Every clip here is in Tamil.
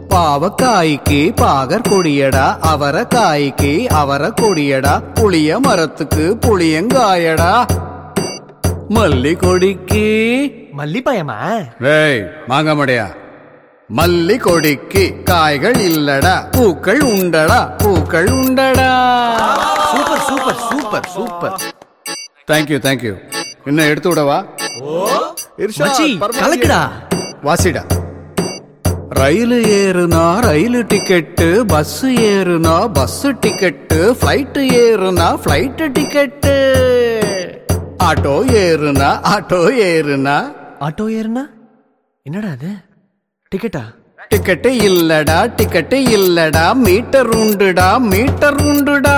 பாவக்காய்க்கு பாகர் கொடியடா அவரைக்காய்க்கு அவரை கொடியடா புளிய மரத்துக்கு புளியங்காயடா மல்லி கொடிக்கு மல்லிப்பயமா டேய் மாங்கமடையா மல்லி கொடிக்கு காய்கள் இல்லடா பூக்கள் உண்டடா பூக்கள் உண்டடா super super super super thank you thank you இன்னும் எடுத்து விடவா மச்சி கலக்குடா வாசிடா ரயில் ஏறுனா ரயில் டிக்கெட்டு பஸ் ஏறுனா பஸ் டிக்கெட்டு ஃப்ளைட் ஏறுனா ஃப்ளைட் டிக்கெட்டு ஆட்டோ ஏறுனா ஆட்டோ ஏறுனா ஆட்டோ ஏறுனா என்னடா அது டிக்கெட்டா டிக்கெட்டு இல்லடா டிக்கெட்டு இல்லடா மீட்டர் உண்டுடா மீட்டர் உண்டுடா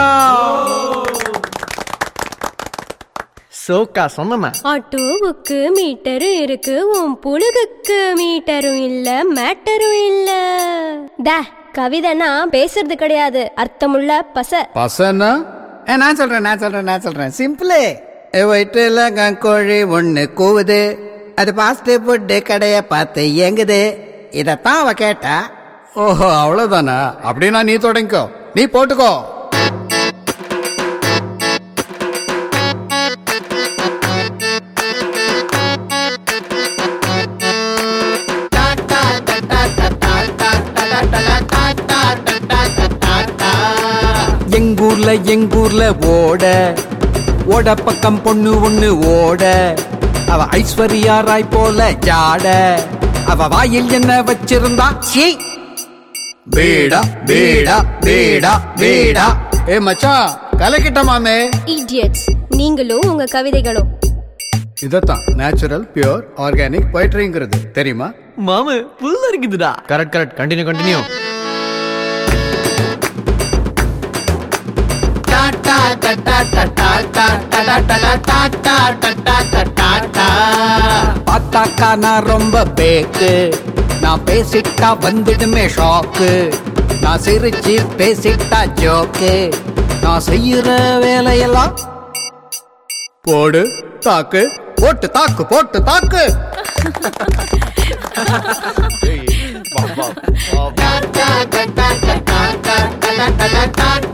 சோக்கா சொன்னமா ஆட்டோவுக்கு மீட்டரும் இருக்கு உன் புழுகுக்கு மீட்டரும் இல்ல மேட்டரும் இல்ல ட கவிதைனா பேசுறது கிடையாது அர்த்தமுள்ள பச பசனா ஏ நான் சொல்றேன் நான் சொல்றேன் நான் சொல்றேன் சிம்பிளே வயிற்றுல கோழி ஒண்ணு கூவுது அது பாஸ்ட் ஃபுட்டு கடைய பார்த்து இயங்குது இதத்தான் அவ கேட்டா ஓஹோ அவ்வளவுதானா அப்படின்னா நீ தொடங்கிக்கோ நீ போட்டுக்கோ எங்கூர்ல எங்கூர்ல ஓட ஓட பக்கம் பொண்ணு ஒண்ணு ஓட அவ ஐஸ்வர்யா ராய் போல ஜாட அவ வாயில் என்ன வச்சிருந்தா சீ பீடா பீடா பீடா பீடா ஏ மச்சான் கலக்கிட்ட மாமே இடியட்ஸ் நீங்களும் உங்க கவிதைகளும் இதத்தான் நேச்சுரல் பியூர் ஆர்கானிக் பொய்ட்ரிங்கிறது தெரியுமா மாமு புல்ல இருக்குதுடா கரெக்ட் கரெக்ட் கண்டினியூ கண்டினியூ பார்த்தாக்கா நான் ரொம்ப பேக்கு நான் பேசிட்டா வந்துடுமே ஷாக்கு நான் சிரிச்சு பேசிட்டா ஜோக்கு நான் செய்யற வேலையெல்லாம் போடு தாக்கு போட்டு தாக்கு போட்டு தாக்கு வா, வா, வா, வா.